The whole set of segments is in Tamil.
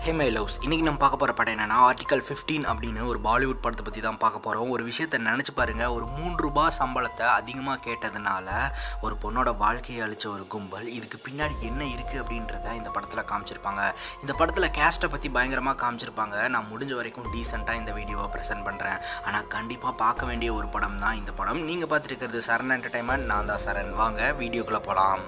ஹே மை லவ்ஸ் இன்றைக்கி நம்ம பார்க்க போகிற படம் என்னன்னா ஆர்டிகல் 15 அப்படின்னு ஒரு பாலிவுட் படத்தை பற்றி தான் பார்க்க போகிறோம் ஒரு விஷயத்தை நினச்சி பாருங்க ஒரு மூன்று ரூபாய் சம்பளத்தை அதிகமாக கேட்டதுனால ஒரு பொண்ணோட வாழ்க்கையை அழிச்ச ஒரு கும்பல் இதுக்கு பின்னாடி என்ன இருக்குது அப்படின்றத இந்த படத்தில் காமிச்சிருப்பாங்க இந்த படத்தில் கேஸ்ட்டை பற்றி பயங்கரமாக காமிச்சிருப்பாங்க நான் முடிஞ்ச வரைக்கும் டீசெண்டாக இந்த வீடியோவை ப்ரெசென்ட் பண்ணுறேன் ஆனால் கண்டிப்பாக பார்க்க வேண்டிய ஒரு படம் தான் இந்த படம் நீங்கள் பார்த்துருக்கிறது சரண் என்டர்டைன்மெண்ட் நான் தான் சரண் வாங்க வீடியோக்குள்ளே போகலாம்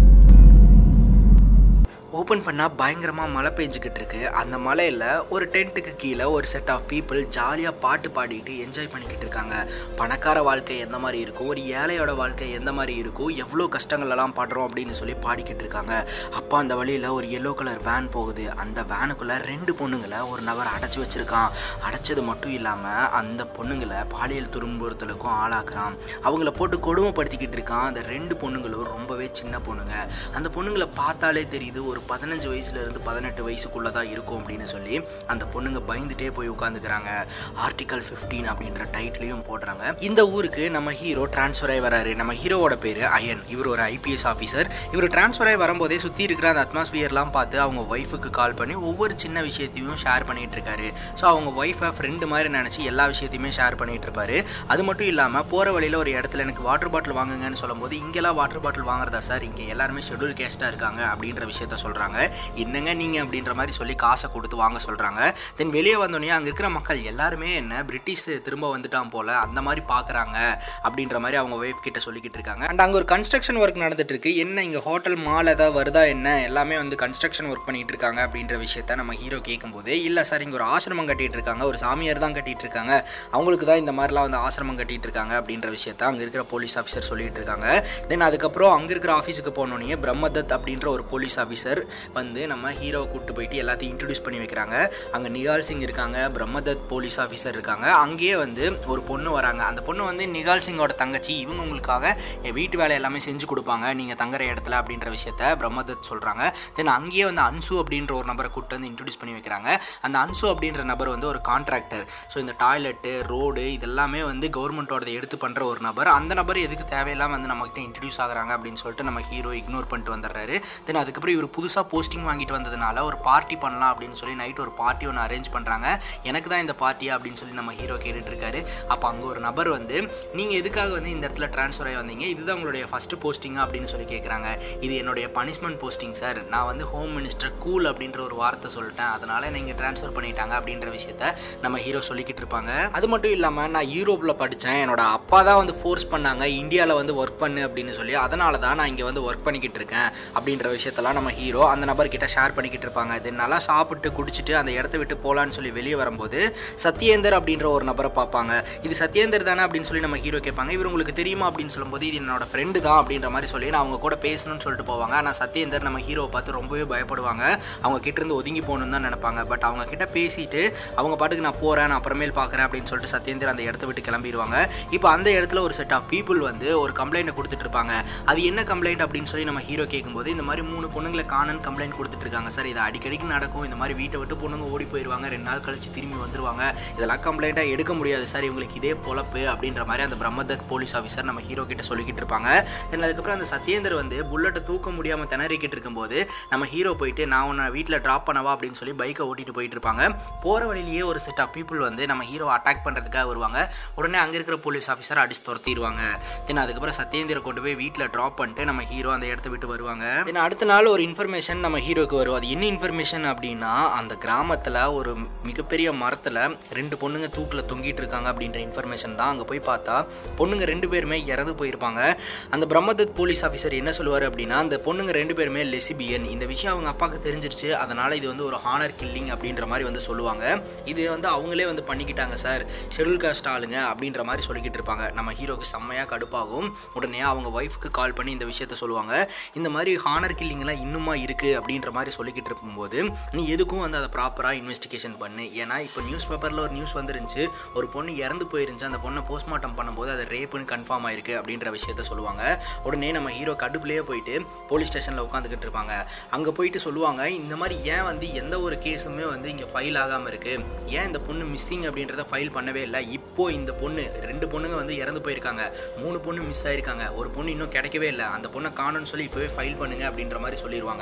ஓப்பன் பண்ணால் பயங்கரமாக மழை பெஞ்சிக்கிட்டு இருக்கு அந்த மலையில் ஒரு டென்ட்டுக்கு கீழே ஒரு செட் ஆஃப் பீப்புள் ஜாலியாக பாட்டு பாடிட்டு என்ஜாய் பண்ணிக்கிட்டு இருக்காங்க பணக்கார வாழ்க்கை எந்த மாதிரி இருக்கும் ஒரு ஏழையோட வாழ்க்கை எந்த மாதிரி இருக்கும் எவ்வளோ கஷ்டங்களெல்லாம் படுறோம் அப்படின்னு சொல்லி பாடிக்கிட்டு இருக்காங்க அப்போ அந்த வழியில் ஒரு எல்லோ கலர் வேன் போகுது அந்த வேனுக்குள்ளே ரெண்டு பொண்ணுங்களை ஒரு நபர் அடைச்சி வச்சிருக்கான் அடைச்சது மட்டும் இல்லாமல் அந்த பொண்ணுங்களை பாலியல் துன்புறுத்தலுக்கும் ஆளாக்குறான் அவங்கள போட்டு கொடுமைப்படுத்திக்கிட்டு இருக்கான் அந்த ரெண்டு பொண்ணுங்களும் ரொம்பவே சின்ன பொண்ணுங்க அந்த பொண்ணுங்களை பார்த்தாலே தெரியுது ஒரு பதினஞ்சு வயசுல இருந்து பதினெட்டு வயசுக்குள்ள தான் இருக்கும் அப்படின்னு சொல்லி அந்த பொண்ணுங்க பயந்துட்டே போய் உட்காந்துக்கிறாங்க ஆர்டிகல் 15 அப்படின்ற டைட்டிலையும் போடுறாங்க இந்த ஊருக்கு நம்ம ஹீரோ டிரான்ஸ்ஃபர் ஆகி வராரு நம்ம ஹீரோவோட பேரு அயன் இவர் ஒரு ஐபிஎஸ் ஆஃபீஸர் இவர் டிரான்ஸ்ஃபர் ஆகி வரும்போதே சுற்றி இருக்கிற அந்த அட்மாஸ்பியர்லாம் பார்த்து அவங்க ஒய்ஃபுக்கு கால் பண்ணி ஒவ்வொரு சின்ன விஷயத்தையும் ஷேர் பண்ணிட்டு இருக்காரு ஸோ அவங்க ஒய்ஃபை ஃப்ரெண்டு மாதிரி நினச்சி எல்லா விஷயத்தையுமே ஷேர் பண்ணிட்டு இருப்பாரு அது மட்டும் இல்லாமல் போகிற வழியில் ஒரு இடத்துல எனக்கு வாட்டர் பாட்டில் வாங்குங்கன்னு சொல்லும்போது இங்கெல்லாம் வாட்டர் பாட்டில் வாங்குறதா சார் இங்கே எல்லாருமே ஷெட்யூல் கேஸ்ட்டாக இருக்காங்க அப்படின்ற விஷயத்த சொல்கிறாங்க என்னங்க நீங்கள் அப்படின்ற மாதிரி சொல்லி காசை கொடுத்து வாங்க சொல்கிறாங்க தென் வெளியே வந்தோடனே அங்கே இருக்கிற மக்கள் எல்லாருமே என்ன பிரிட்டிஷ் திரும்ப வந்துட்டான் போல் அந்த மாதிரி பார்க்குறாங்க அப்படின்ற மாதிரி அவங்க ஒய்ஃப் கிட்ட சொல்லிக்கிட்டு இருக்காங்க அண்ட் அங்கே ஒரு கன்ஸ்ட்ரக்ஷன் ஒர்க் நடந்துட்டு இருக்கு என்ன இங்கே ஹோட்டல் மால் ஏதாவது வருதா என்ன எல்லாமே வந்து கன்ஸ்ட்ரக்ஷன் ஒர்க் பண்ணிட்டு இருக்காங்க அப்படின்ற விஷயத்த நம்ம ஹீரோ கேட்கும்போது இல்லை சார் இங்கே ஒரு ஆசிரமம் கட்டிட்டு இருக்காங்க ஒரு சாமியார் தான் கட்டிட்டு இருக்காங்க அவங்களுக்கு தான் இந்த மாதிரிலாம் வந்து ஆசிரமம் கட்டிட்டு இருக்காங்க அப்படின்ற விஷயத்த அங்கே இருக்கிற போலீஸ் ஆஃபீஸர் சொல்லிட்டு இருக்காங்க தென் அதுக்கப்புறம் அங்கே இருக்கிற ஆஃபீஸுக்கு போனோடனே பிரம்மதத் அப்படின்ற ஒரு போலீஸ் ஆஃபீஸர் வந்து நம்ம ஹீரோவை கூப்பிட்டு போயிட்டு எல்லாத்தையும் இன்ட்ரடியூஸ் பண்ணி வைக்கிறாங்க அங்கே நிகால் சிங் இருக்காங்க பிரம்மதத் போலீஸ் ஆஃபீஸர் இருக்காங்க அங்கேயே வந்து ஒரு பொண்ணு வராங்க அந்த பொண்ணு வந்து நிகால் சிங்கோட தங்கச்சி இவங்க உங்களுக்காக என் வீட்டு வேலை எல்லாமே செஞ்சு கொடுப்பாங்க நீங்கள் தங்குற இடத்துல அப்படின்ற விஷயத்த பிரம்மதத் சொல்கிறாங்க தென் அங்கேயே வந்து அன்சு அப்படின்ற ஒரு நபரை கூப்பிட்டு வந்து இன்ட்ரடியூஸ் பண்ணி வைக்கிறாங்க அந்த அன்சு அப்படின்ற நபர் வந்து ஒரு கான்ட்ராக்டர் ஸோ இந்த டாய்லெட்டு ரோடு இதெல்லாமே வந்து கவர்மெண்ட்டோட எடுத்து பண்ணுற ஒரு நபர் அந்த நபர் எதுக்கு தேவையில்லாம வந்து நம்மகிட்ட இன்ட்ரடியூஸ் ஆகுறாங்க அப்படின்னு சொல்லிட்டு நம்ம ஹீரோ இக்னோர் பண்ணிட்டு வந்துடுறாரு தென் அதுக்கப்புறம் இவர் புதுசாக போஸ்டிங் வாங்கிட்டு வந்ததுனால ஒரு பார்ட்டி பண்ணலாம் அப்படின்னு சொல்லி நைட் ஒரு பார்ட்டி ஒன்று அரேஞ்ச் பண்ணுறாங்க எனக்கு தான் இந்த பார்ட்டியா அப்படின்னு சொல்லி நம்ம ஹீரோ கேட்டுட்டு இருக்காரு அப்போ அங்கே ஒரு நபர் வந்து நீங்கள் எதுக்காக வந்து இந்த இடத்துல ட்ரான்ஸ்ஃபர் ஆகி வந்தீங்க இதுதான் உங்களுடைய ஃபஸ்ட்டு போஸ்டிங்கா அப்படின்னு சொல்லி கேட்குறாங்க இது என்னுடைய பனிஷ்மெண்ட் போஸ்டிங் சார் நான் வந்து ஹோம் மினிஸ்டர் கூல் அப்படின்ற ஒரு வார்த்தை சொல்லிட்டேன் அதனால நீங்கள் ட்ரான்ஸ்ஃபர் பண்ணிட்டாங்க அப்படின்ற விஷயத்த நம்ம ஹீரோ சொல்லிக்கிட்டு இருப்பாங்க அது மட்டும் இல்லாமல் நான் யூரோப்பில் படித்தேன் என்னோட அப்பா தான் வந்து ஃபோர்ஸ் பண்ணாங்க இந்தியாவில் வந்து ஒர்க் பண்ணு அப்படின்னு சொல்லி அதனால தான் நான் இங்கே வந்து ஒர்க் பண்ணிக்கிட்டு இருக்கேன் அப்படின்ற விஷயத்தெல்லாம் நம்ம ஹீரோ அந்த நபர்கிட்ட ஷேர் பண்ணிக்கிட்டு இருப்பாங்க இது நல்லா சாப்பிட்டு குடிச்சிட்டு அந்த இடத்த விட்டு போகலான்னு சொல்லி வெளியே வரும்போது சத்யேந்தர் அப்படின்ற ஒரு நபரை பார்ப்பாங்க இது சத்யேந்தர் தானே அப்படின்னு சொல்லி நம்ம ஹீரோ கேட்பாங்க இவர் உங்களுக்கு தெரியுமா அப்படின்னு சொல்லும்போது இது என்னோட ஃப்ரெண்டு தான் அப்படின்ற மாதிரி சொல்லி நான் அவங்க கூட பேசணும்னு சொல்லிட்டு போவாங்க ஆனால் சத்யேந்தர் நம்ம ஹீரோவை பார்த்து ரொம்பவே பயப்படுவாங்க அவங்க கிட்ட இருந்து ஒதுங்கி போகணும்னு தான் நினைப்பாங்க பட் அவங்க கிட்ட பேசிட்டு அவங்க பாட்டுக்கு நான் போகிறேன் நான் அப்புறமேல் பார்க்குறேன் அப்படின்னு சொல்லிட்டு சத்யேந்தர் அந்த இடத்த விட்டு கிளம்பிடுவாங்க இப்போ அந்த இடத்துல ஒரு செட் ஆஃப் பீப்புள் வந்து ஒரு கம்ப்ளைண்ட்டை கொடுத்துட்டு இருப்பாங்க அது என்ன கம்ப்ளைண்ட் அப்படின்னு சொல்லி நம்ம ஹீரோ கேட்கும்போது இந்த மாதிரி மூணு பொண்ணுங்களை காணன்னு கம்ப்ளைண்ட் கொடுத்துட்டு இருக்காங்க சார் இது அடிக்கடிக்கு நடக்கும் இந்த மாதிரி வீட்டை விட்டு பொண்ணுங்க ஓடி போயிடுவாங்க ரெண்டு நாள் கழிச்சு திரும்பி வந்துருவாங்க இதெல்லாம் கம்ப்ளைண்ட்டாக எடுக்க முடியாது சார் இவங்களுக்கு இதே பொழப்பு அப்படின்ற மாதிரி அந்த பிரம்மதத் போலீஸ் ஆஃபீஸர் நம்ம ஹீரோ கிட்ட சொல்லிக்கிட்டு இருப்பாங்க தென் அதுக்கப்புறம் அந்த சத்யேந்தர் வந்து புல்லட்டை தூக்க முடியாமல் திணறிக்கிட்டு இருக்கும்போது நம்ம ஹீரோ போயிட்டு நான் உன்னை வீட்டில் ட்ராப் பண்ணவா அப்படின்னு சொல்லி பைக்கை ஓட்டிட்டு போயிட்டு இருப்பாங்க போகிற வழியிலேயே ஒரு செட் ஆஃப் பீப்புள் வந்து நம்ம ஹீரோ அட்டாக் பண்ணுறதுக்காக வருவாங்க உடனே அங்கே இருக்கிற போலீஸ் ஆஃபீஸர் அடிச்சு துரத்திடுவாங்க தென் அதுக்கப்புறம் சத்யேந்திர கொண்டு போய் வீட்டில் ட்ராப் பண்ணிட்டு நம்ம ஹீரோ அந்த இடத்த விட்டு வருவாங்க தென் அடுத்த நாள் ஒரு இன்ஃபர்மேஷன் நம்ம ஹீரோக்கு வரும் அது என்ன இன்ஃபர்மேஷன் அப்படின்னா அந்த கிராமத்தில் ஒரு மிகப்பெரிய மரத்தில் ரெண்டு பொண்ணுங்க தூக்கில் தொங்கிட்டு இருக்காங்க அப்படின்ற இன்ஃபர்மேஷன் தான் அங்கே போய் பார்த்தா பொண்ணுங்க ரெண்டு பேருமே இறந்து போயிருப்பாங்க அந்த பிரம்மதத் போலீஸ் ஆஃபீஸர் என்ன சொல்லுவார் அப்படின்னா அந்த பொண்ணுங்க ரெண்டு பேருமே லெசிபியன் இந்த விஷயம் அவங்க அப்பாவுக்கு தெரிஞ்சிருச்சு அதனால் இது வந்து ஒரு ஹானர் கில்லிங் அப்படின்ற மாதிரி வந்து சொல்லுவாங்க இது வந்து அவங்களே வந்து பண்ணிக்கிட்டாங்க சார் ஷெடியூல் காஸ்ட் ஆளுங்க அப்படின்ற மாதிரி சொல்லிக்கிட்டு இருப்பாங்க நம்ம ஹீரோக்கு செம்மையாக கடுப்பாகும் உடனே அவங்க ஒய்ஃபுக்கு கால் பண்ணி இந்த விஷயத்த சொல்லுவாங்க இந்த மாதிரி ஹானர் கில்லிங்லாம் இன்னுமா இருக்குது அப்படின்ற மாதிரி சொல்லிக்கிட்டு இருக்கும்போது நீ எதுக்கும் வந்து அதை ப்ராப்பராக இன்வெஸ்டிகேஷன் பண்ணு ஏன்னா இப்போ நியூஸ் பேப்பரில் ஒரு நியூஸ் வந்துருந்துச்சு ஒரு பொண்ணு இறந்து போயிருந்துச்சு அந்த பொண்ணை போஸ்ட்மார்ட்டம் பண்ணும்போது அது ரேப்புன்னு கன்ஃபார்ம் ஆயிருக்கு அப்படின்ற விஷயத்த சொல்லுவாங்க உடனே நம்ம ஹீரோ கடுப்புலேயே போயிட்டு போலீஸ் ஸ்டேஷனில் உட்காந்துக்கிட்டு இருப்பாங்க அங்கே போயிட்டு சொல்லுவாங்க இந்த மாதிரி ஏன் வந்து எந்த ஒரு கேஸுமே வந்து இங்கே ஃபைல் ஆகாமல் இருக்குது ஏன் இந்த பொண்ணு மிஸ்ஸிங் அப்படின்றத ஃபைல் பண்ணவே இல்லை இப்போ இந்த பொண்ணு ரெண்டு பொண்ணுங்க வந்து இறந்து போயிருக்காங்க மூணு பொண்ணு மிஸ் ஆயிருக்காங்க ஒரு பொண்ணு இன்னும் கிடைக்கவே இல்லை அந்த பொண்ணை காணும்னு சொல்லி இப்போவே ஃபைல் பண்ணுங்க அப்படின்ற மாதிரி சொல்லிடுவாங்க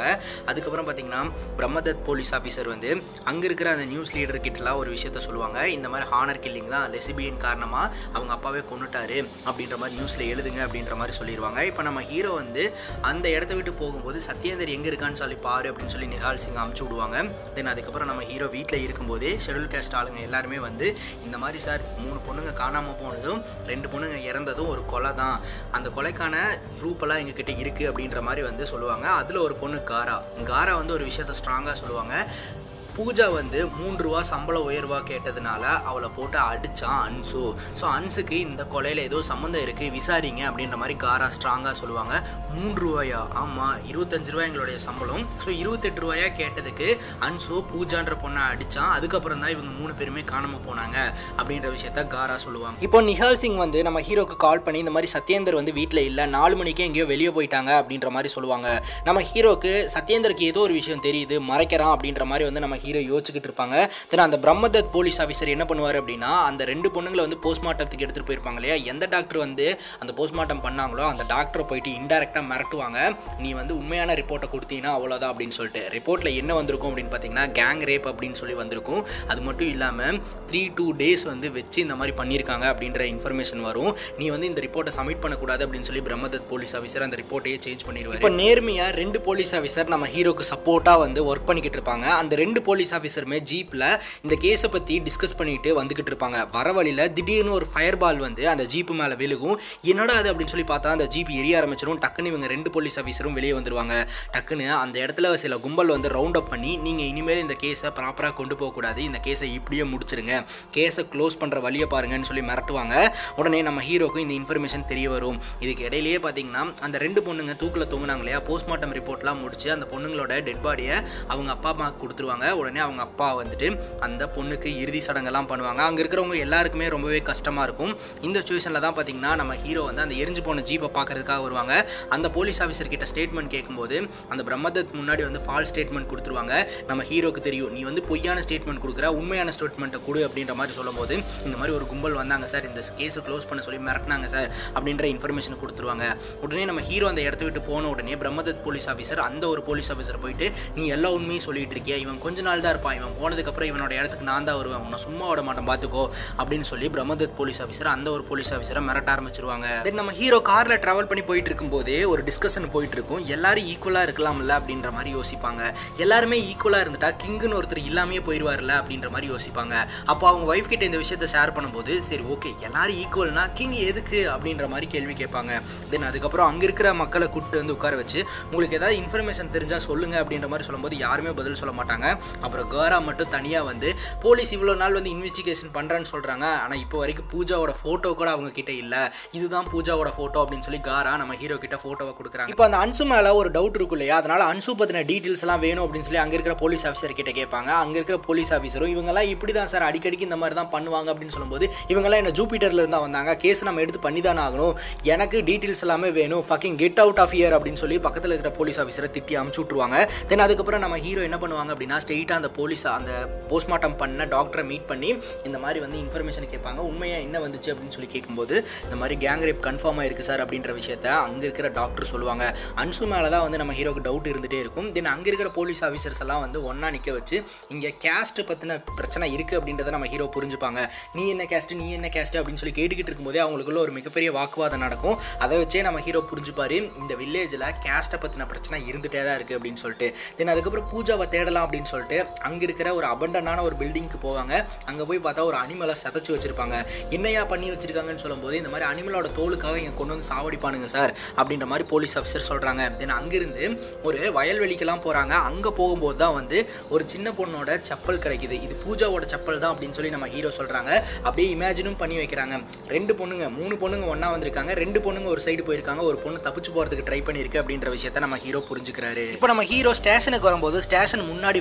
அதுக்கப்புறம் பார்த்தீங்கன்னா பிரம்மதத் போலீஸ் ஆஃபீஸர் வந்து அங்கே இருக்கிற அந்த நியூஸ் லீடர் கிட்டலாம் ஒரு விஷயத்த சொல்லுவாங்க இந்த மாதிரி ஹானர் கில்லிங் தான் லெசிபியன் காரணமாக அவங்க அப்பாவே கொண்டுட்டாரு அப்படின்ற மாதிரி நியூஸில் எழுதுங்க அப்படின்ற மாதிரி சொல்லிடுவாங்க இப்போ நம்ம ஹீரோ வந்து அந்த இடத்த விட்டு போகும்போது சத்யேந்தர் எங்கே இருக்கான்னு சொல்லி பாரு அப்படின்னு சொல்லி நிகால் சிங் அமுச்சு விடுவாங்க தென் அதுக்கப்புறம் நம்ம ஹீரோ வீட்டில் இருக்கும்போதே ஷெடியூல் கேஸ்ட் ஆளுங்க எல்லாருமே வந்து இந்த மாதிரி சார் மூணு பொண்ணுங்க காணாமல் போனதும் ரெண்டு பொண்ணுங்க இறந்ததும் ஒரு கொலை தான் அந்த கொலைக்கான ப்ரூஃபெல்லாம் எங்ககிட்ட இருக்குது அப்படின்ற மாதிரி வந்து சொல்லுவாங்க அதில் ஒரு பொண்ணு காரா காரா வந்து ஒரு விஷயத்த ஸ்ட்ராங்காக சொல்லுவாங்க பூஜா வந்து மூன்று ரூபா சம்பள உயர்வா கேட்டதுனால அவளை போட்டு அடிச்சான் அன்சு ஸோ அன்சுக்கு இந்த கொலையில் ஏதோ சம்மந்தம் இருக்குது விசாரிங்க அப்படின்ற மாதிரி காரா ஸ்ட்ராங்காக சொல்லுவாங்க மூன்று ரூபாயா ஆமாம் இருபத்தஞ்சு ரூபாய் எங்களுடைய சம்பளம் ஸோ இருபத்தெட்டு ரூபாயா கேட்டதுக்கு அன்சு பூஜான்ற பொண்ணை அடித்தான் அதுக்கப்புறம் தான் இவங்க மூணு பேருமே காணாமல் போனாங்க அப்படின்ற விஷயத்த காரா சொல்லுவாங்க இப்போ நிஹால் சிங் வந்து நம்ம ஹீரோக்கு கால் பண்ணி இந்த மாதிரி சத்யேந்தர் வந்து வீட்டில் இல்லை நாலு மணிக்கே எங்கேயோ வெளியே போயிட்டாங்க அப்படின்ற மாதிரி சொல்லுவாங்க நம்ம ஹீரோக்கு சத்யேந்தருக்கு ஏதோ ஒரு விஷயம் தெரியுது மறைக்கிறான் அப்படின்ற மாதிரி வந்து நம்ம ஹீரோ யோசிச்சுக்கிட்டு இருப்பாங்க தென் அந்த பிரம்மதத் போலீஸ் ஆஃபீஸர் என்ன பண்ணுவார் அப்படின்னா அந்த ரெண்டு பொண்ணுங்களை வந்து போஸ்ட்மார்ட்டத்துக்கு எடுத்துகிட்டு போயிருப்பாங்க இல்லையா எந்த டாக்டர் வந்து அந்த போஸ்ட்மார்ட்டம் பண்ணாங்களோ அந்த டாக்டரை போயிட்டு இன்டெரக்டாக மிரட்டுவாங்க நீ வந்து உண்மையான ரிப்போர்ட்டை கொடுத்தீங்கன்னா அவ்வளோதான் அப்படின்னு சொல்லிட்டு ரிப்போர்ட்டில் என்ன வந்திருக்கும் அப்படின்னு பார்த்தீங்கன்னா கேங் ரேப் அப்படின்னு சொல்லி வந்திருக்கும் அது மட்டும் இல்லாமல் த்ரீ டூ டேஸ் வந்து வச்சு இந்த மாதிரி பண்ணியிருக்காங்க அப்படின்ற இன்ஃபர்மேஷன் வரும் நீ வந்து இந்த ரிப்போர்ட்டை சப்மிட் பண்ணக்கூடாது அப்படின்னு சொல்லி பிரம்மதத் போலீஸ் ஆஃபீஸர் அந்த ரிப்போர்ட்டையே சேஞ்ச் பண்ணிடுவார் இப்போ நேர்மையாக ரெண்டு போலீஸ் ஆஃபீஸர் நம்ம ஹீரோக்கு சப்போர்ட்டாக வந்து ஒர்க் பண்ணிக்கிட்டு இருப்பாங்க அந்த ரெண்டு போலீஸ் ஆஃபீஸருமே ஜீப்பில் இந்த கேஸை பற்றி டிஸ்கஸ் பண்ணிட்டு வந்துக்கிட்டு இருப்பாங்க வர வழியில் திடீர்னு ஒரு ஃபயர் பால் வந்து அந்த ஜீப்பு மேலே விழுகும் என்னடா அது அப்படின்னு சொல்லி பார்த்தா அந்த ஜீப் எரிய ஆரம்பிச்சிடும் டக்குன்னு இவங்க ரெண்டு போலீஸ் ஆஃபீஸரும் வெளியே வந்துருவாங்க டக்குன்னு அந்த இடத்துல சில கும்பல் வந்து ரவுண்ட் அப் பண்ணி நீங்கள் இனிமேல் இந்த கேஸை ப்ராப்பராக கொண்டு போகக்கூடாது இந்த கேஸை இப்படியே முடிச்சிருங்க கேஸை க்ளோஸ் பண்ணுற வழியை பாருங்கன்னு சொல்லி மிரட்டுவாங்க உடனே நம்ம ஹீரோக்கும் இந்த இன்ஃபர்மேஷன் தெரிய வரும் இதுக்கு இடையிலேயே பார்த்தீங்கன்னா அந்த ரெண்டு பொண்ணுங்க தூக்கில் தூங்குனாங்க இல்லையா போஸ்ட்மார்ட்டம் ரிப்போர்ட்லாம் முடிச்சு அந்த பொண்ணுங்களோட டெட் பாடியை அவங்க அப்பா அம்மா கொடுத்துருவாங்க உடனே அவங்க அப்பா வந்துட்டு அந்த பொண்ணுக்கு இறுதி சடங்கெல்லாம் பண்ணுவாங்க அங்கே இருக்கிறவங்க எல்லாருக்குமே ரொம்பவே கஷ்டமாக இருக்கும் இந்த சுச்சுவேஷனில் தான் பார்த்தீங்கன்னா நம்ம ஹீரோ வந்து அந்த எரிஞ்சு போன ஜீப்பை பார்க்கறதுக்காக வருவாங்க அந்த போலீஸ் ஆஃபீஸர் கிட்ட ஸ்டேட்மெண்ட் கேட்கும்போது அந்த பிரம்மதத் முன்னாடி வந்து ஃபால் ஸ்டேட்மெண்ட் கொடுத்துருவாங்க நம்ம ஹீரோக்கு தெரியும் நீ வந்து பொய்யான ஸ்டேட்மெண்ட் கொடுக்குற உண்மையான ஸ்டேட்மெண்ட்டை கொடு அப்படின்ற மாதிரி சொல்லும்போது இந்த மாதிரி ஒரு கும்பல் வந்தாங்க சார் இந்த கேஸை க்ளோஸ் பண்ண சொல்லி மிரட்டினாங்க சார் அப்படின்ற இன்ஃபர்மேஷன் கொடுத்துருவாங்க உடனே நம்ம ஹீரோ அந்த இடத்த விட்டு போன உடனே பிரம்மதத் போலீஸ் ஆஃபீஸர் அந்த ஒரு போலீஸ் ஆஃபீஸர் போயிட்டு நீ எல்லா உண்மையும் சொல்லிட்டு இருக்கியா இவன் கொஞ்ச நாள் தான் இருப்பான் இவன் போனதுக்கப்புறம் இவனோட இடத்துக்கு நான் தான் வருவேன் உன்னை சும்மா விட மாட்டேன் பார்த்துக்கோ அப்படின்னு சொல்லி பிரம்மதத் போலீஸ் ஆஃபீஸர் அந்த ஒரு போலீஸ் ஆஃபீஸரை மிரட்ட ஆரம்பிச்சிருவாங்க தென் நம்ம ஹீரோ காரில் ட்ராவல் பண்ணி போயிட்டு இருக்கும்போதே ஒரு டிஸ்கஷன் போயிட்டு இருக்கும் எல்லாரும் ஈக்குவலாக இருக்கலாம்ல அப்படின்ற மாதிரி யோசிப்பாங்க எல்லாருமே ஈக்குவலாக இருந்துட்டா கிங்குன்னு ஒருத்தர் இல்லாமே போயிடுவார்ல அப்படின்ற மாதிரி யோசிப்பாங்க அப்போ அவங்க ஒய்ஃப் கிட்ட இந்த விஷயத்த ஷேர் பண்ணும்போது சரி ஓகே எல்லாரும் ஈக்குவல்னா கிங் எதுக்கு அப்படின்ற மாதிரி கேள்வி கேட்பாங்க தென் அதுக்கப்புறம் அங்கே இருக்கிற மக்களை கூப்பிட்டு வந்து உட்கார வச்சு உங்களுக்கு ஏதாவது இன்ஃபர்மேஷன் தெரிஞ்சால் சொல்லுங்க அப்படின்ற மாதிரி சொல்லும்போது யாருமே பதில் சொல்ல மாட்டாங்க அப்புறம் கேரா மட்டும் தனியாக வந்து போலீஸ் இவ்வளோ நாள் வந்து இன்வெஸ்டிகேஷன் பண்ணுறேன்னு சொல்கிறாங்க ஆனால் இப்போ வரைக்கும் பூஜாவோட ஃபோட்டோ கூட அவங்க கிட்ட இல்லை இதுதான் பூஜாவோட ஃபோட்டோ அப்படின்னு சொல்லி காரா நம்ம ஹீரோ கிட்ட ஃபோட்டோவை கொடுக்குறாங்க இப்போ அந்த அன்சு மேலே ஒரு டவுட் இருக்கும் இல்லையா அதனால அன்சு பற்றின டீட்டெயில்ஸ் எல்லாம் வேணும் அப்படின்னு சொல்லி அங்கே இருக்கிற போலீஸ் ஆஃபீஸர் கிட்ட கேட்பாங்க அங்கே இருக்கிற போலீஸ் ஆஃபீஸரும் இவங்கெல்லாம் இப்படி தான் சார் அடிக்கடிக்கு இந்த மாதிரி தான் பண்ணுவாங்க அப்படின்னு சொல்லும்போது இவங்கெல்லாம் என்ன ஜூபிட்டர்ல இருந்தா வந்தாங்க கேஸ் நம்ம எடுத்து பண்ணி தானே ஆகணும் எனக்கு டீட்டெயில்ஸ் எல்லாமே வேணும் fucking get out of here அப்படின்னு சொல்லி பக்கத்தில் இருக்கிற போலீஸ் ஆஃபீஸரை திட்டி அமுச்சு விட்ருவாங்க தென் அதுக்கப்புறம் நம்ம ஹீரோ என்ன பண்ணுவாங்க அப்படின்னா ஸ்ட்ரெயிட்டாக அந்த போலீஸ் அந்த போஸ்ட்மார்ட்டம் பண்ண டாக்டரை மீட் பண்ணி இந்த மாதிரி வந்து இன்ஃபர்மேஷன் கேட்பாங்க உண்மையாக என்ன வந்துச்சு அப்படின்னு சொல்லி கேட்கும்போது இந்த மாதிரி கேங் ரேப் கன்ஃபார்மாக இருக்குது சார் அப்படின்ற விஷயத்த அங்கே இருக்கிற டாக்டர் சொல்லுவாங்க அன்சு மேலே தான் வந்து நம்ம ஹீரோக்கு டவுட் இருந்துகிட்டே இருக்கும் தென் அங்கே இருக்கிற போலீஸ் ஆஃபீஸர்ஸ் எல்லாம் வந்து ஒன்றா நிற்க வச்சு இங்கே கேஸ்ட் பற்றின பிரச்சனை இருக்குது அப்படின்றத நம்ம ஹீரோ புரிஞ்சுப்பாங்க நீ என்ன கேஸ்ட் நீ என்ன கேஸ்ட் அப்படின்னு சொல்லி கேட்டுக்கிட்டு இருக்கும்போதே அவங்களுக்குள்ள ஒரு மிகப்பெரிய வாக்குவாதம் நடக்கும் அதை வச்சே நம்ம ஹீரோ புரிஞ்சுப்பாரு இந்த வில்லேஜில் கேஸ்ட்டை பற்றின பிரச்சனை இருந்துகிட்டே தான் இருக்குது அப்படின்னு சொல்லிட்டு தென் அதுக்கப்புறம் பூஜாவை தேடலாம் அப்படின்னு சொல்லிட்டு அங்கே இருக்கிற ஒரு அபண்டனான ஒரு பில்டிங்க்கு போவாங்க அங்கே போய் பார்த்தா ஒரு அனிமலை சதைச்சு வச்சிருப்பாங்க என்னையா பண்ணி வச்சிருக்காங்கன்னு சொல்லும்போது இந்த மாதிரி அனிமலோட தோலுக்காக இங்கே கொண்டு வந்து சாவடிப்பானுங்க சார் அப்படின்ற மாதிரி போலீஸ் ஆஃபீஸர் சொல்கிறாங்க தென் அங்கிருந்து ஒரு வயல்வெளிக்கெல்லாம் போகிறாங்க அங்கே போகும்போது தான் வந்து ஒரு சின்ன பொண்ணோட செப்பல் கிடைக்குது இது பூஜாவோட செப்பல் தான் அப்படின்னு சொல்லி நம்ம ஹீரோ சொல்கிறாங்க அப்படியே இமேஜினும் பண்ணி வைக்கிறாங்க ரெண்டு பொண்ணுங்க மூணு பொண்ணுங்க ஒன்றா வந்திருக்காங்க ரெண்டு பொண்ணுங்க ஒரு சைடு போயிருக்காங்க ஒரு பொண்ணு தப்பிச்சு போகிறதுக்கு ட்ரை பண்ணியிருக்கு அப்படின்ற விஷயத்த நம்ம ஹீரோ புரிஞ்சுக்கிறாரு இப்போ நம்ம ஹீரோ ஸ்டேஷனுக்கு வரும்போது ஸ்டேஷன் முன்னாடி ஃபுல்லாக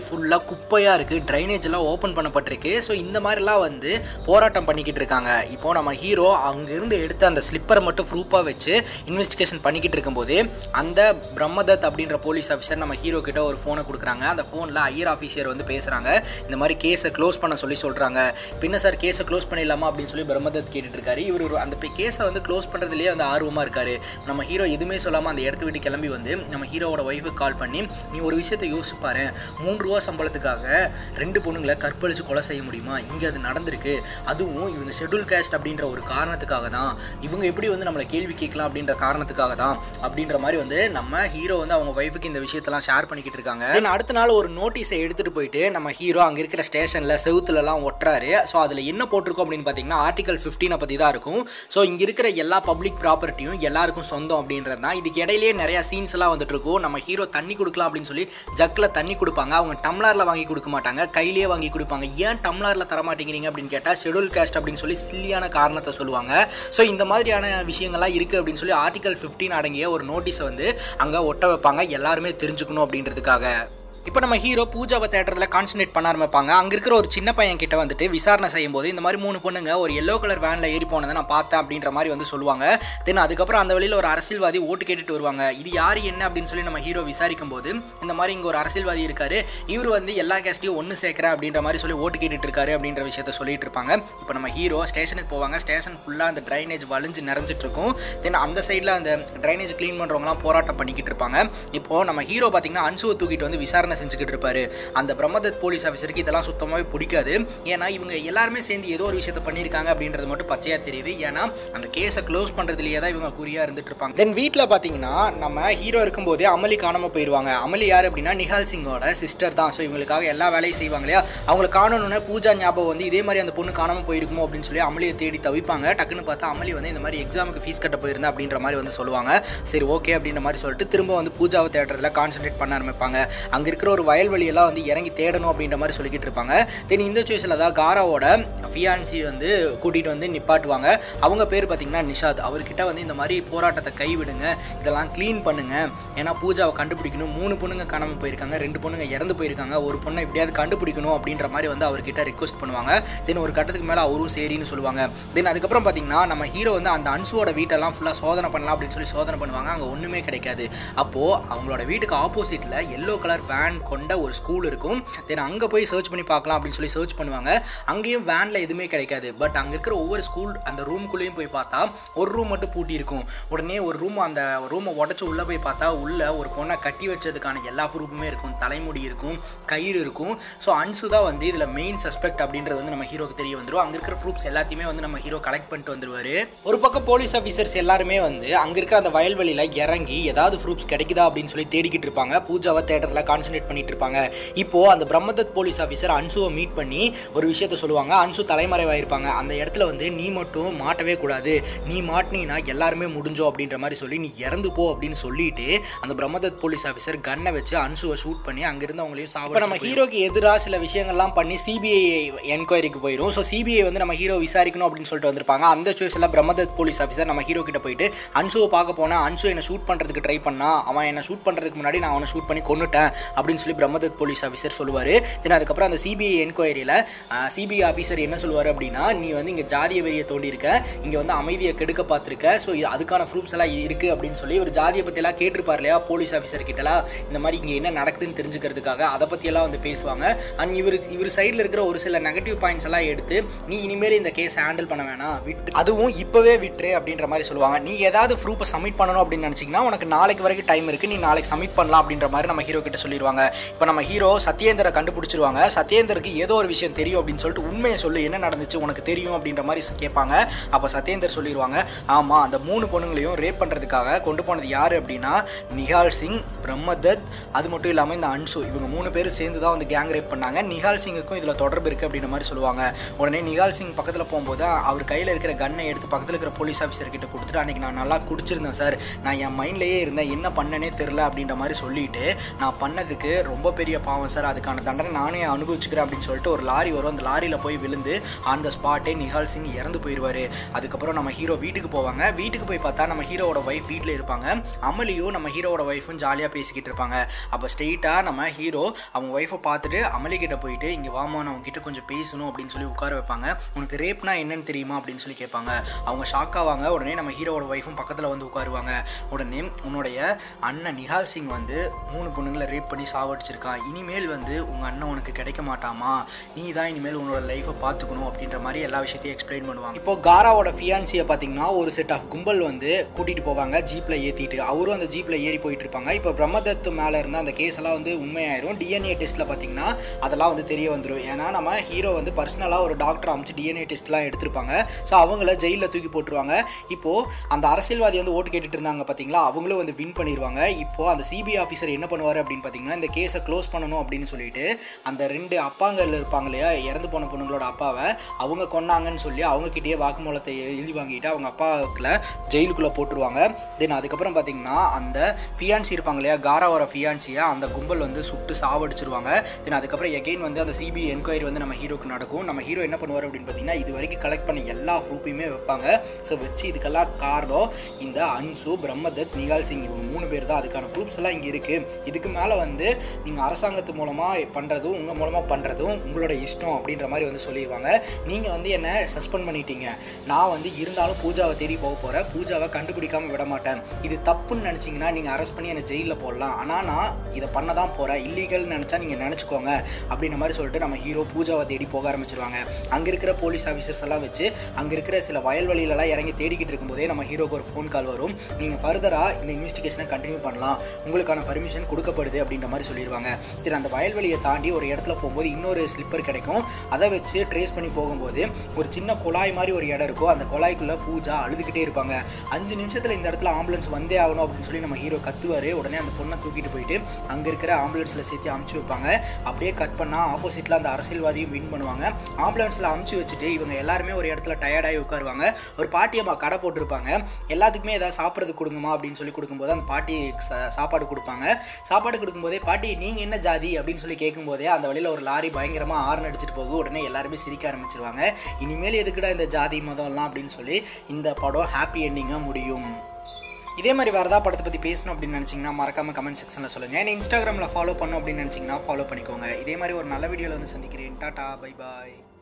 குப்பையாக இருக்குது ட்ரைனேஜ் எல்லாம் ஓப்பன் பண்ணப்பட்டிருக்கு ஸோ இந்த மாதிரிலாம் வந்து போராட்டம் பண்ணிக்கிட்டு இருக்காங்க இப்போ நம்ம ஹீரோ அங்கேருந்து எடுத்த அந்த ஸ்லிப்பரை மட்டும் ப்ரூஃபாக வச்சு இன்வெஸ்டிகேஷன் பண்ணிக்கிட்டு இருக்கும்போது அந்த பிரம்மதத் அப்படின்ற போலீஸ் ஆஃபீஸர் நம்ம ஹீரோ கிட்ட ஒரு ஃபோனை கொடுக்குறாங்க அந்த ஃபோனில் ஐயர் ஆஃபீஸர் வந்து பேசுகிறாங்க இந்த மாதிரி கேஸை க்ளோஸ் பண்ண சொல்லி சொல்கிறாங்க பின்ன சார் கேஸை க்ளோஸ் பண்ணிடலாமா அப்படின்னு சொல்லி பிரம்மதத் கேட்டுட்டு இருக்காரு இவர் ஒரு அந்த கேஸை வந்து க்ளோஸ் பண்ணுறதுலேயே வந்து ஆர்வமாக இருக்காரு நம்ம ஹீரோ எதுவுமே சொல்லாமல் அந்த இடத்த விட்டு கிளம்பி வந்து நம்ம ஹீரோவோட ஒய்ஃபுக்கு கால் பண்ணி நீ ஒரு விஷயத்தை யோசிச்சு பாரு மூன்று ரூபா சம்பளத்துக்காக ரெண்டு பொண்ணுங்களை கற்பழிச்சு கொலை செய்ய முடியுமா இங்கே அது நடந்திருக்கு அதுவும் இவங்க ஷெட்யூல் கேஸ்ட் அப்படின்ற ஒரு காரணத்துக்காக தான் இவங்க எப்படி வந்து நம்மளை கேள்வி கேட்கலாம் அப்படின்ற காரணத்துக்காக தான் அப்படின்ற மாதிரி வந்து நம்ம ஹீரோ வந்து அவங்க ஒய்ஃபுக்கு இந்த விஷயத்தெல்லாம் ஷேர் பண்ணிக்கிட்டு இருக்காங்க Then அடுத்த நாள் ஒரு நோட்டீஸை எடுத்துகிட்டு போயிட்டு நம்ம ஹீரோ அங்கே இருக்கிற ஸ்டேஷனில் செவுத்துலலாம் ஒட்டுறாரு ஸோ அதில் என்ன போட்டிருக்கோம் அப்படின்னு பார்த்தீங்கன்னா ஆர்டிகல் ஃபிஃப்டீனை பற்றி தான் இருக்கும் ஸோ இங்கே இருக்கிற எல்லா பப்ளிக் ப்ராப்பர்ட்டியும் எல்லாருக்கும் சொந்தம் அப்படின்றது தான் இதுக்கு இடையிலேயே நிறைய சீன்ஸ் எல்லாம் வந்துட்டு இருக்கும் நம்ம ஹீரோ தண்ணி கொடுக்கலாம் அப்படின்னு சொல்லி ஜக்கில் தண்ணி கொடுப்பாங்க அவங்க டம்ளரில் வாங்கி கொடுக்க மாட்டாங்க கையிலேயே வாங்கி கொடுப்பாங்க ஏன் டம்ளரில் தர மாட்டேங்கிறீங்க அப்படின்னு கேட்டால் ஷெடியூல் கேஸ்ட் அப்படின்னு சொல்லி சில்லியான காரணத்தை சொல்லுவாங்க ஸோ இந்த மாதிரியான விஷயங்கள்லாம் இருக்குது அப்படின்னு சொல்லி ஆர்டிகல் ஃபிஃப்டீன் அடங்கிய ஒரு நோட்டீஸை வந்து அங்கே ஒட்ட வைப்பாங்க எல்லாருமே தெரிஞ்சுக்கணும் அப்படின்றதுக்காக இப்போ நம்ம ஹீரோ பூஜாவை தேட்டரில் கான்சன்ட்ரேட் பண்ண ஆரம்பிப்பாங்க அங்கே இருக்கிற ஒரு சின்ன பையன் கிட்ட வந்துட்டு விசாரணை செய்யும் போது இந்த மாதிரி மூணு பொண்ணுங்க ஒரு எல்லோ கலர் வேனில் ஏறி போனதை நான் பார்த்தேன் அப்படின்ற மாதிரி வந்து சொல்லுவாங்க தென் அதுக்கப்புறம் அந்த வழியில் ஒரு அரசியல்வாதி ஓட்டு கேட்டுட்டு வருவாங்க இது யார் என்ன அப்படின்னு சொல்லி நம்ம ஹீரோ விசாரிக்கும் போது இந்த மாதிரி இங்கே ஒரு அரசியல்வாதி இருக்காரு இவர் வந்து எல்லா கேஸ்ட்டையும் ஒன்று சேர்க்குறேன் அப்படின்ற மாதிரி சொல்லி ஓட்டு கேட்டுட்டு இருக்காரு அப்படின்ற விஷயத்த சொல்லிட்டு இருப்பாங்க இப்போ நம்ம ஹீரோ ஸ்டேஷனுக்கு போவாங்க ஸ்டேஷன் ஃபுல்லாக அந்த ட்ரைனேஜ் வலிஞ்சு நிறைஞ்சிட்டு இருக்கும் தென் அந்த சைடில் அந்த ட்ரைனேஜ் க்ளீன் பண்ணுறவங்களாம் போராட்டம் பண்ணிக்கிட்டு இருப்பாங்க இப்போ நம்ம ஹீரோ பார்த்தீங்கன்னா அன்சுவை தூக்கிட்டு வந்து விசாரணை செஞ்சுக்கிட்டு இருப்பாரு அந்த பிரம்மதத் போலீஸ் ஆஃபீஸருக்கு இதெல்லாம் சுத்தமாகவே பிடிக்காது ஏன்னா இவங்க எல்லாருமே சேர்ந்து ஏதோ ஒரு விஷயத்தை பண்ணியிருக்காங்க அப்படின்றது மட்டும் பச்சையாக தெரியுது ஏன்னா அந்த கேஸை க்ளோஸ் பண்ணுறதுலேயே தான் இவங்க குறியாக இருந்துட்டு இருப்பாங்க தென் வீட்டில் பார்த்தீங்கன்னா நம்ம ஹீரோ இருக்கும்போதே அமளி காணாமல் போயிடுவாங்க அமளி யார் அப்படின்னா நிஹால் சிங்கோட சிஸ்டர் தான் ஸோ இவங்களுக்காக எல்லா வேலையும் செய்வாங்க இல்லையா அவங்களை காணணும்னு பூஜா ஞாபகம் வந்து இதே மாதிரி அந்த பொண்ணு காணாமல் போயிருக்குமோ அப்படின்னு சொல்லி அமளியை தேடி தவிப்பாங்க டக்குன்னு பார்த்தா அமளி வந்து இந்த மாதிரி எக்ஸாமுக்கு ஃபீஸ் கட்ட போயிருந்தேன் அப்படின்ற மாதிரி வந்து சொல்லுவாங்க சரி ஓகே அப்படின்ற மாதிரி சொல்லிட்டு திரும்ப வந்து பூஜாவை தேடுறதுல கான்சென்ட்ரேட் பண்ண ஆரம்பிப்பாங்க அங்கே இருக்கிற ஒரு வயல்வெளியெல்லாம் வந்து இறங்கி தேடணும் அப்படின்ற மாதிரி சொல்லிக்கிட்டு இருப்பாங்க தென் இந்த சுவேஷனில் தான் காராவோட ஃபியான்சி வந்து கூட்டிகிட்டு வந்து நிப்பாட்டுவாங்க அவங்க பேர் பார்த்தீங்கன்னா நிஷாத் அவர்கிட்ட வந்து இந்த மாதிரி போராட்டத்தை கைவிடுங்க இதெல்லாம் க்ளீன் பண்ணுங்க ஏன்னா பூஜாவை கண்டுபிடிக்கணும் மூணு பொண்ணுங்க காணாமல் போயிருக்காங்க ரெண்டு பொண்ணுங்க இறந்து போயிருக்காங்க ஒரு பொண்ணை எப்படியாவது கண்டுபிடிக்கணும் அப்படின்ற மாதிரி வந்து அவர்கிட்ட ரிக்வஸ்ட் பண்ணுவாங்க தென் ஒரு கட்டத்துக்கு மேலே அவரும் சரின்னு சொல்லுவாங்க தென் அதுக்கப்புறம் பார்த்தீங்கன்னா நம்ம ஹீரோ வந்து அந்த அன்சுவோட வீட்டெல்லாம் ஃபுல்லாக சோதனை பண்ணலாம் அப்படின்னு சொல்லி சோதனை பண்ணுவாங்க அங்கே ஒன்றுமே கிடைக்காது அப்போது அவங்களோட வீட்டுக்கு ஆப்போசிட்டில் எல்லோ கலர் வேன் கொண்ட ஒரு ஸ்கூல் இருக்கும் தென் அங்கே போய் சர்ச் பண்ணி பார்க்கலாம் அப்படின்னு சொல்லி சர்ச் பண்ணுவாங்க அங்கேயும் வேனில் எதுவுமே கிடைக்காது பட் அங்கே இருக்கிற ஒவ்வொரு ஸ்கூல் அந்த ரூம்குள்ளேயும் போய் பார்த்தா ஒரு ரூம் மட்டும் பூட்டி இருக்கும் உடனே ஒரு ரூம் அந்த ரூமை உடச்சி உள்ளே போய் பார்த்தா உள்ளே ஒரு பொண்ணை கட்டி வச்சதுக்கான எல்லா ப்ரூஃபுமே இருக்கும் தலைமுடி இருக்கும் கயிறு இருக்கும் ஸோ அன்சு தான் வந்து இதில் மெயின் சஸ்பெக்ட் அப்படின்றது வந்து நம்ம ஹீரோக்கு தெரிய வந்துடும் அங்கே இருக்கிற ப்ரூஃப்ஸ் எல்லாத்தையுமே வந்து நம்ம ஹீரோ கலெக்ட் பண்ணிட்டு வந்துருவாரு ஒரு பக்கம் போலீஸ் ஆஃபீஸர்ஸ் எல்லாருமே வந்து அங்கே இருக்கிற அந்த வயல்வெளியில் இறங்கி ஏதாவது ப்ரூஃப்ஸ் கிடைக்குதா அப்படின்னு சொல்லி தேடிக்கிட்டு இருப்பாங்க பூஜாவை தேட்டரில் கான்சென்ட்ரேட் பண்ணிட்டு இருப்பாங்க இப்போ அந்த பிரம்மதத் போலீஸ் ஆஃபீஸர் அன்சுவை மீட் பண்ணி ஒரு விஷயத்த சொல்லுவாங்க அன்சு தலைமறைவாயிருப்பாங்க அந்த இடத்துல வந்து நீ மட்டும் மாட்டவே கூடாது நீ மாட்டினீங்கன்னா எல்லாருமே முடிஞ்சோம் அப்படின்ற மாதிரி சொல்லி நீ இறந்து போ அப்படின்னு சொல்லிட்டு அந்த பிரம்மதத் போலீஸ் ஆஃபீஸர் கன்னை வச்சு அன்சுவை ஷூட் பண்ணி அங்கிருந்து அவங்களையும் சாப்பிட நம்ம ஹீரோக்கு எதிராக சில விஷயங்கள்லாம் பண்ணி சிபிஐ என்கொயரிக்கு போயிடும் ஸோ சிபிஐ வந்து நம்ம ஹீரோ விசாரிக்கணும் அப்படின்னு சொல்லிட்டு வந்திருப்பாங்க அந்த சுவேஷனில் பிரம்மதத் போலீஸ் ஆஃபீஸர் நம்ம ஹீரோ கிட்ட போயிட்டு அன்சுவை பார்க்க போனேன் அன்சு என்னை ஷூட் பண்ணுறதுக்கு ட்ரை பண்ணா அவன் என்னை ஷூட் பண்ணுறதுக்கு முன்னாடி நான் அவனை ஷூட் பண்ணி கொண்டுட்டேன் அப்படின்னு சொல்லி பிரம்மதத் போலீஸ் ஆஃபீஸர் சொல்லுவார் தென் அதுக்கப்புறம் அந்த சிபிஐ என்கொயரியில் சிபிஐ ஆஃபீஸர் என்ன சொல்லுவார் அப்படின்னா நீ வந்து இங்கே ஜாதிய வெறியை தோண்டியிருக்க இங்கே வந்து அமைதியை கெடுக்க பார்த்துருக்க ஸோ அதுக்கான ப்ரூஃப்ஸ் எல்லாம் இருக்குது அப்படின்னு சொல்லி ஒரு ஜாதியை பற்றியெல்லாம் கேட்டிருப்பார் இல்லையா போலீஸ் ஆஃபீஸர் கிட்டலாம் இந்த மாதிரி இங்கே என்ன நடக்குதுன்னு தெரிஞ்சுக்கிறதுக்காக அதை பற்றியெல்லாம் வந்து பேசுவாங்க அண்ட் இவர் இவர் சைடில் இருக்கிற ஒரு சில நெகட்டிவ் பாயிண்ட்ஸ் எல்லாம் எடுத்து நீ இனிமேல் இந்த கேஸ் ஹேண்டில் பண்ண வேணாம் விட்டு அதுவும் இப்போவே விட்டுரு அப்படின்ற மாதிரி சொல்லுவாங்க நீ ஏதாவது ப்ரூஃபை சப்மிட் பண்ணணும் அப்படின்னு நினச்சிங்கன்னா உனக்கு நாளைக்கு வரைக்கும் டைம் இருக்குது நீ நாளைக்கு சப்மிட் பண்ணலாம் அப்படின்ற மாதிரி நம்ம ஹீரோ கிட்ட சொல்லிடுவாங்க இப்போ நம்ம ஹீரோ சத்யேந்திர கண்டுபிடிச்சிருவாங்க சத்யேந்தருக்கு ஏதோ ஒரு விஷயம் தெரியும் அப்படின்னு சொல்லிட்டு உண்மையை சொல்லு என்ன நடந்துச்சு உனக்கு தெரியும் அப்படின்ற மாதிரி கேட்பாங்க அப்போ சத்யேந்தர் சொல்லிடுவாங்க ஆமாம் அந்த மூணு பொண்ணுங்களையும் ரேப் பண்ணுறதுக்காக கொண்டு போனது யார் அப்படின்னா நிஹால் சிங் பிரம்மதத் அது மட்டும் இல்லாமல் இந்த அன்சு இவங்க மூணு பேரும் சேர்ந்து தான் வந்து கேங் ரேப் பண்ணாங்க நிஹால் சிங்குக்கும் இதில் தொடர்பு இருக்குது அப்படின்ற மாதிரி சொல்லுவாங்க உடனே நிஹால் சிங் பக்கத்தில் போகும்போது அவர் கையில் இருக்கிற கன்னை எடுத்து பக்கத்தில் இருக்கிற போலீஸ் ஆஃபீஸர் கிட்ட கொடுத்துட்டு அன்றைக்கி நான் நல்லா குடிச்சிருந்தேன் சார் நான் என் மைண்ட்லேயே இருந்தேன் என்ன பண்ணனே தெரில அப்படின்ற மாதிரி சொல்லிட்டு நான் பண்ணதுக்கு ரொம்ப பெரிய பாவம் சார் அதுக்கான தண்டனை நானே அனுபவிச்சுக்கிறேன் அப்படின்னு சொல்லிட்டு ஒரு லாரி வரும் அந்த லாரியில் போய் விழுந்து ஆன் த ஸ்பாட்டே நிஹால் சிங் இறந்து போயிடுவார் அதுக்கப்புறம் நம்ம ஹீரோ வீட்டுக்கு போவாங்க வீட்டுக்கு போய் பார்த்தா நம்ம ஹீரோவோட ஒய்ஃப் வீட்டில் இருப்பாங்க அமலியும் நம்ம ஹீரோவோட ஒய்ஃபும் ஜாலியாக பேசிக்கிட்டு இருப்பாங்க அப்போ ஸ்ட்ரெயிட்டாக நம்ம ஹீரோ அவங்க ஒய்ஃபை பார்த்துட்டு அமளி கிட்ட போயிட்டு இங்கே வாமா நான் உங்ககிட்ட கொஞ்சம் பேசணும் அப்படின்னு சொல்லி உட்கார வைப்பாங்க உனக்கு ரேப்னா என்னன்னு தெரியுமா அப்படின்னு சொல்லி கேட்பாங்க அவங்க ஷாக் ஆவாங்க உடனே நம்ம ஹீரோவோட ஒய்ஃபும் பக்கத்தில் வந்து உட்காருவாங்க உடனே உன்னுடைய அண்ணன் நிஹால் சிங் வந்து மூணு பொண்ணுங்களை ரேப் பண்ணி சாவடிச்சிருக்கான் இனிமேல் வந்து உங்கள் அண்ணன் உனக்கு கிடைக்க மாட்டாமா நீ தான் இனிமேல் உன்னோட லைஃப்பை பார்த்துக்கணும் அப்படின்ற மாதிரி எல்லா விஷயத்தையும் எக்ஸ்பிளைன் பண்ணுவாங்க இப்போ காராவோட ஃபியான்சியை பார்த்தீங்கன்னா ஒரு செட் ஆஃப் கும்பல் வந்து கூட்டிகிட்டு போவாங்க ஜீப்பில் ஏற்றிட்டு அவரும் அந்த ஜீப்பில் ஏறி போயிட்டு இருப்பாங்க இப்போ பிரம்மதத்து மேலே இருந்த அந்த கேஸ் எல்லாம் வந்து உண்மையாயிரும் டிஎன்ஏ டெஸ்ட்டில் பார்த்தீங்கன்னா அதெல்லாம் வந்து தெரிய வந்துடும் ஏன்னா நம்ம ஹீரோ வந்து பர்சனலாக ஒரு டாக்டர் அமைச்சு டிஎன்ஏ டெஸ்ட்லாம் எடுத்திருப்பாங்க ஸோ அவங்கள ஜெயிலில் தூக்கி போட்டுருவாங்க இப்போது அந்த அரசியல்வாதி வந்து ஓட்டு கேட்டுட்டு இருந்தாங்க பார்த்தீங்களா அவங்களும் வந்து வின் பண்ணிடுவாங்க இப்போது அந்த சிபிஐ ஆஃபீஸர் என்ன பண்ணுவார் அப்படின்னு பார்த்தீங்கன்னா இந்த கேஸை க்ளோஸ் பண்ணணும் அப்படின்னு சொல்லிட்டு அந்த ரெண்டு அப்பாங்கள் இருப்பாங்க இல்லையா இறந்து போன பொண்ணுங்களோட அப்பாவை அவங்க கொன்னாங்கன்னு சொல்லி அவங்கக்கிட்டேயே வாக்குமூலத்தை எழுதி வாங்கிட்டு அவங்க அப்பாவுக்குள்ள ஜெயிலுக்குள்ளே போட்டுருவாங்க தென் அதுக்கப்புறம் பார்த்தீங்கன்னா அந்த ஃபியான்சி இருப்பாங்க இல்லையா காராவோட ஃபியான்சியை அந்த கும்பல் வந்து சுட்டு சாவடிச்சிருவாங்க தென் அதுக்கப்புறம் எகெயின் வந்து அந்த சிபிஐ என்கொயரி வந்து நம்ம ஹீரோக்கு நடக்கும் நம்ம ஹீரோ என்ன பண்ணுவார் அப்படின்னு பார்த்தீங்கன்னா இது வரைக்கும் கலெக்ட் பண்ண எல்லா ப்ரூஃபையுமே வைப்பாங்க ஸோ வச்சு இதுக்கெல்லாம் காரணம் இந்த அன்சு பிரம்மதத் நிகால் சிங் இவங்க மூணு பேர் தான் அதுக்கான ப்ரூஃப்ஸ் எல்லாம் இங்கே இருக்குது இதுக்கு மேலே வந்து நீங்கள் அரசாங்கத்து மூலமாக பண்ணுறதும் உங்கள் மூலமாக பண்ணுறதும் உங்களோட இஷ்டம் அப்படின்ற மாதிரி வந்து சொல்லிடுவாங்க நீங்கள் வந்து என்னை சஸ்பெண்ட் பண்ணிட்டீங்க நான் வந்து இருந்தாலும் பூஜாவை தேடி போக போகிறேன் பூஜாவை கண்டுபிடிக்காம விட மாட்டேன் இது தப்புன்னு நினச்சிங்கன்னா நீங்கள் அரெஸ்ட் பண்ணி என்னை ஜெயிலில் போடலாம் ஆனால் நான் இதை பண்ண தான் போகிறேன் இல்லீகல்னு நினச்சா நீங்கள் நினச்சிக்கோங்க அப்படின்ற மாதிரி சொல்லிட்டு நம்ம ஹீரோ பூஜாவை தேடி போக ஆரம்பிச்சிருவாங்க அங்கே இருக்கிற போலீஸ் ஆஃபீஸர்ஸ் எல்லாம் வச்சு அங்கே இருக்கிற சில வயல்வெளியிலலாம் இறங்கி தேடிக்கிட்டு இருக்கும்போதே நம்ம ஹீரோக்கு ஒரு ஃபோன் கால் வரும் நீங்கள் ஃபர்தராக இந்த இன்வெஸ்டிகேஷனை கண்டினியூ பண்ணலாம் உங்களுக்கான பர்மிஷன் கொடுக்கப்படுது அப்படின்ற மாதிரி சொல்லிடுவாங்க சரி அந்த வயல்வெளியை தாண்டி ஒரு இடத்துல போகும்போது இன்னொரு ஸ்லிப்பர் கிடைக்கும் அதை வச்சு ட்ரேஸ் பண்ணி போகும்போது ஒரு சின்ன குழாய் மாதிரி ஒரு இடம் இருக்கும் அந்த குழாய்க்குள்ளே பூஜா அழுதுகிட்டே இருப்பாங்க அஞ்சு நிமிஷத்தில் இந்த இடத்துல ஆம்புலன்ஸ் வந்தே ஆகணும் அப்படின்னு சொல்லி நம்ம ஹீரோ கத்துவார் உடனே அந்த பொண்ணை தூக்கிட்டு போயிட்டு அங்கே இருக்கிற ஆம்புலன்ஸில் சேர்த்து அமுச்சு வைப்பாங்க அப்படியே கட் பண்ணால் ஆப்போசிட்டில் அந்த அரசியல்வாதியும் வின் பண்ணுவாங்க ஆம்புலன்ஸில் அமுச்சு வச்சுட்டு இவங்க எல்லாருமே ஒரு இடத்துல டயர்டாகி உட்காருவாங்க ஒரு பாட்டியம்மா கடை போட்டிருப்பாங்க எல்லாத்துக்குமே ஏதாவது சாப்பிட்றது கொடுங்கம்மா அப்படின்னு சொல்லி கொடுக்கும்போது அந்த பாட்டி சா- சாப்பாடு கொடுப்பாங்க சாப்பாடு கொடுக்கும்போதே பாட்டி நீங்கள் என்ன ஜாதி அப்படின்னு சொல்லி கேட்கும்போதே அந்த வழியில் ஒரு லாரி பயங்கரமாக ஆர்ன் அடிச்சிட்டு போகும் உடனே எல்லாருமே சிரிக்க ஆரம்பிச்சிருவாங்க இனிமேல் எதுக்குடா இந்த ஜாதி மதம்லாம் அப்படின்னு சொல்லி இந்த படம் ஹாப்பி எண்டிங்காக முடியும் இதே மாதிரி வேறு ஏதாவது படத்தை பற்றி பேசணும் அப்படின்னு நினச்சிங்கன்னா மறக்காம கமெண்ட் செக்ஷனில் சொல்லுங்கள் என்ன இன்ஸ்டாகிராமில் ஃபாலோ பண்ணணும் அப்படின்னு நினச்சிங்கன்னா ஃபாலோ பண்ணிக்கோங்க இதே மாதிரி ஒரு நல்ல வீடியோவில் வந்து சந்திக்கிறேன் டாடா பை பாய்